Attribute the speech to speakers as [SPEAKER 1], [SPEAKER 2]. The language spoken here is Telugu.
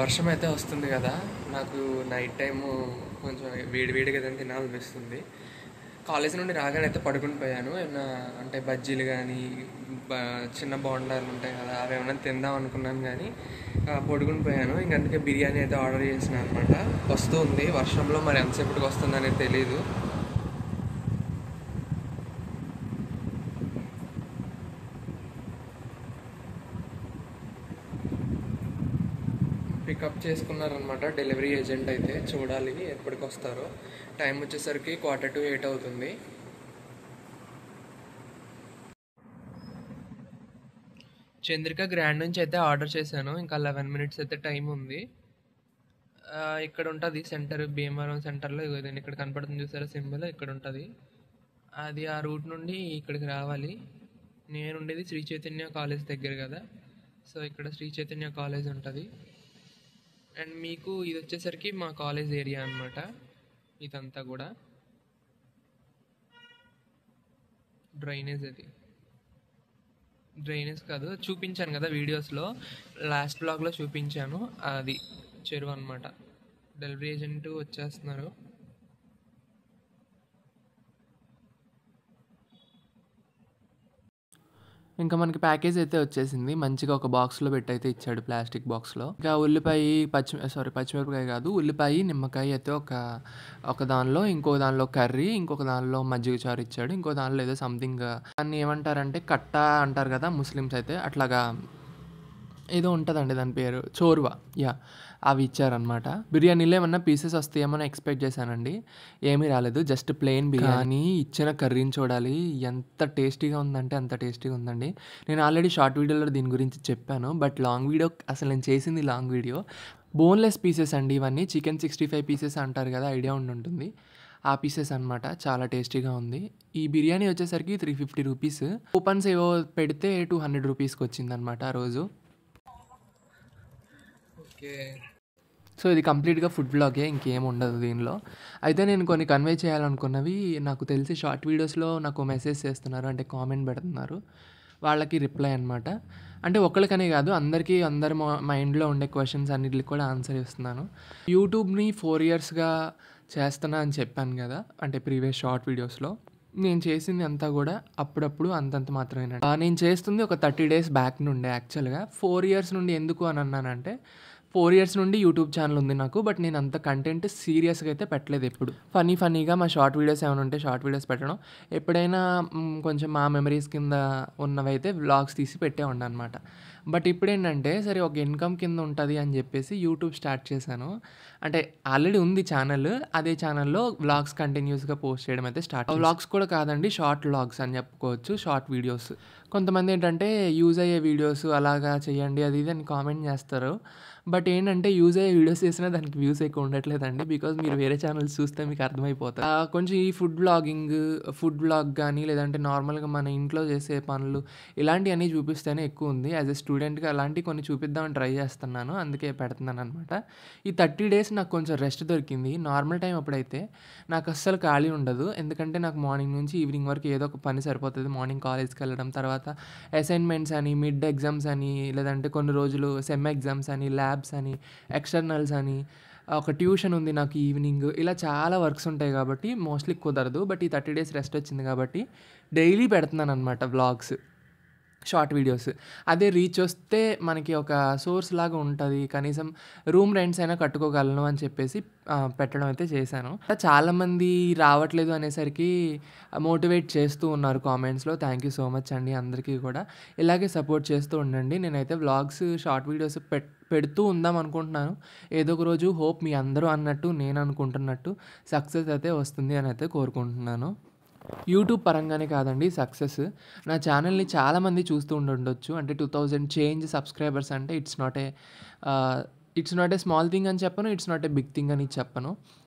[SPEAKER 1] వర్షం అయితే వస్తుంది కదా నాకు నైట్ టైము కొంచెం వేడి వేడిగా ఏదైనా తినాలనిపిస్తుంది కాలేజ్ నుండి రాగానే అయితే పడుకుని పోయాను ఏమన్నా అంటే బజ్జీలు కానీ చిన్న బోండాలు ఉంటాయి కదా అవి ఏమైనా తిందాం అనుకున్నాను కానీ ఆ, పడుకుని పోయాను ఇంక అందుకే బిర్యానీ అయితే ఆర్డర్ చేసిన అనమాట వస్తూ ఉంది వర్షంలో మరి ఎంతసేపటికి వస్తుంది అనేది తెలియదు పికప్ చేసుకున్నారనమాట డెలివరీ ఏజెంట్ అయితే చూడాలి ఎప్పటికి వస్తారో టైం వచ్చేసరికి క్వార్టర్ టు ఎయిట్ అవుతుంది చంద్రిక గ్రాండ్ నుంచి అయితే ఆర్డర్ చేశాను ఇంకా లెవెన్ మినిట్స్ అయితే టైం ఉంది ఆ, ఇక్కడ ఉంటుంది సెంటర్ భీమవరం సెంటర్లో ఇగో ఇదండి ఇక్కడ కనపడుతుంది చూసారా సింబల్ ఇక్కడ ఉంటుంది అది ఆ రూట్ నుండి ఇక్కడికి రావాలి నేను ఉండేది శ్రీ చైతన్య కాలేజ్ దగ్గర కదా సో ఇక్కడ శ్రీ చైతన్య కాలేజ్ ఉంటుంది అండ్ మీకు ఇది వచ్చేసరికి మా కాలేజ్ ఏరియా అన్నమాట ఇదంతా కూడా డ్రైనేజ్ అది డ్రైనేజ్ కాదు చూపించాను కదా వీడియోస్లో లాస్ట్ బ్లాగ్లో చూపించాను అది చెరువు అనమాట డెలివరీ ఏజెంట్ వచ్చేస్తున్నారు ఇంకా మనకి ప్యాకేజ్ అయితే వచ్చేసింది మంచిగా ఒక బాక్స్లో పెట్టి అయితే ఇచ్చాడు ప్లాస్టిక్ బాక్స్లో ఇంకా ఉల్లిపాయ పచ్చి సారీ పచ్చిమిరపకాయ కాదు ఉల్లిపాయ నిమ్మకాయ అయితే ఒక ఒక దానిలో ఇంకో దానిలో కర్రీ ఇంకొక దానిలో మజ్జిగ చారు ఇచ్చాడు ఇంకో దానిలో ఏదో సంథింగ్ దాన్ని ఏమంటారంటే కట్ట అంటారు కదా ముస్లిమ్స్ అయితే అట్లాగా ఏదో ఉంటుందండి దాని పేరు చోర్వా యా అవి ఇచ్చారనమాట బిర్యానీలో ఏమన్నా పీసెస్ వస్తాయేమో ఎక్స్పెక్ట్ చేశానండి ఏమీ రాలేదు జస్ట్ ప్లెయిన్ బిర్యానీ ఇచ్చిన కర్రీని చూడాలి ఎంత టేస్టీగా ఉందంటే అంత టేస్టీగా ఉందండి నేను ఆల్రెడీ షార్ట్ వీడియోలో దీని గురించి చెప్పాను బట్ లాంగ్ వీడియో అసలు నేను చేసింది లాంగ్ వీడియో బోన్లెస్ పీసెస్ అండి ఇవన్నీ చికెన్ సిక్స్టీ ఫైవ్ పీసెస్ అంటారు కదా ఐడియా ఉండి ఉంటుంది ఆ పీసెస్ అనమాట చాలా టేస్టీగా ఉంది ఈ బిర్యానీ వచ్చేసరికి త్రీ ఫిఫ్టీ రూపీస్ కూపన్స్ ఏవో పెడితే టూ హండ్రెడ్ రూపీస్కి వచ్చిందనమాట ఆ రోజు ఓకే సో ఇది కంప్లీట్గా ఫుడ్ బ్లాగే ఇంకేం ఉండదు దీనిలో అయితే నేను కొన్ని కన్వే చేయాలనుకున్నవి నాకు తెలిసి షార్ట్ వీడియోస్లో నాకు మెసేజ్ చేస్తున్నారు అంటే కామెంట్ పెడుతున్నారు వాళ్ళకి రిప్లై అనమాట అంటే ఒక్కరికనే కాదు అందరికీ అందరి మైండ్లో ఉండే క్వశ్చన్స్ అన్నిటికి కూడా ఆన్సర్ ఇస్తున్నాను యూట్యూబ్ని ఫోర్ ఇయర్స్గా చేస్తున్నా అని చెప్పాను కదా అంటే ప్రీవియస్ షార్ట్ వీడియోస్లో నేను చేసింది అంతా కూడా అప్పుడప్పుడు అంతంత మాత్రమే నేను చేస్తుంది ఒక థర్టీ డేస్ బ్యాక్ నుండే యాక్చువల్గా ఫోర్ ఇయర్స్ నుండి ఎందుకు అని అన్నానంటే ఫోర్ ఇయర్స్ నుండి యూట్యూబ్ ఛానల్ ఉంది నాకు బట్ నేను అంత కంటెంట్ సీరియస్గా అయితే పెట్టలేదు ఎప్పుడు ఫనీ ఫనీగా మా షార్ట్ వీడియోస్ ఏమైనా ఉంటే షార్ట్ వీడియోస్ పెట్టడం ఎప్పుడైనా మ్, కొంచెం మా మెమరీస్ కింద ఉన్నవైతే వ్లాగ్స్ తీసి పెట్టే అనమాట బట్ ఇప్పుడు ఏంటంటే సరే ఒక ఇన్కమ్ కింద ఉంటుంది అని చెప్పేసి యూట్యూబ్ స్టార్ట్ చేశాను అంటే ఆల్రెడీ ఉంది ఛానల్ అదే ఛానల్లో వ్లాగ్స్ కంటిన్యూస్గా పోస్ట్ చేయడం అయితే స్టార్ట్ వ్లాగ్స్ కూడా కాదండి షార్ట్ వ్లాగ్స్ అని చెప్పుకోవచ్చు షార్ట్ వీడియోస్ కొంతమంది ఏంటంటే యూజ్ అయ్యే వీడియోస్ అలాగా చేయండి అది ఇది అని కామెంట్ చేస్తారు బట్ ఏంటంటే యూజ్ అయ్యే వీడియోస్ చేసినా దానికి వ్యూస్ ఎక్కువ ఉండట్లేదండి బికాజ్ మీరు వేరే ఛానల్స్ చూస్తే మీకు అర్థమైపోతుంది ఆ, కొంచెం ఈ ఫుడ్ బ్లాగింగ్ ఫుడ్ బ్లాగ్ కానీ లేదంటే నార్మల్గా మన ఇంట్లో చేసే పనులు ఇలాంటివన్నీ చూపిస్తేనే ఎక్కువ ఉంది యాజ్ ఎ స్టూడెంట్గా అలాంటివి కొన్ని చూపిద్దామని ట్రై చేస్తున్నాను అందుకే పెడుతున్నాను అనమాట ఈ థర్టీ డేస్ నాకు కొంచెం రెస్ట్ దొరికింది నార్మల్ టైం అప్పుడైతే నాకు అస్సలు ఖాళీ ఉండదు ఎందుకంటే నాకు మార్నింగ్ నుంచి ఈవినింగ్ వరకు ఏదో ఒక పని సరిపోతుంది మార్నింగ్ కాలేజ్కి వెళ్ళడం తర్వాత అసైన్మెంట్స్ అని మిడ్ ఎగ్జామ్స్ అని లేదంటే కొన్ని రోజులు సెమ్ ఎగ్జామ్స్ అని ల్యాబ్స్ అని ఎక్స్టర్నల్స్ అని ఒక ట్యూషన్ ఉంది నాకు ఈవినింగ్ ఇలా చాలా వర్క్స్ ఉంటాయి కాబట్టి మోస్ట్లీ కుదరదు బట్ ఈ థర్టీ డేస్ రెస్ట్ వచ్చింది కాబట్టి డైలీ పెడుతున్నాను అనమాట వ్లాగ్స్ షార్ట్ వీడియోస్ అదే రీచ్ వస్తే మనకి ఒక సోర్స్ లాగా ఉంటుంది కనీసం రూమ్ రెంట్స్ అయినా కట్టుకోగలను అని చెప్పేసి ఆ, పెట్టడం అయితే చేశాను చాలామంది రావట్లేదు అనేసరికి మోటివేట్ చేస్తూ ఉన్నారు కామెంట్స్లో థ్యాంక్ యూ సో మచ్ అండి అందరికీ కూడా ఇలాగే సపోర్ట్ చేస్తూ ఉండండి నేనైతే వ్లాగ్స్ షార్ట్ వీడియోస్ పెట్ పెడుతూ ఉందాం అనుకుంటున్నాను ఏదో ఒక రోజు హోప్ మీ అందరూ అన్నట్టు నేను అనుకుంటున్నట్టు సక్సెస్ అయితే వస్తుంది అని అయితే కోరుకుంటున్నాను యూట్యూబ్ పరంగానే కాదండి సక్సెస్ నా ఛానల్ని చాలామంది చూస్తూ ఉండొచ్చు అంటే టూ థౌజండ్ చేంజ్ సబ్స్క్రైబర్స్ అంటే it's not a it's not a small thing అని చెప్పను it's not a big thing అని చెప్పను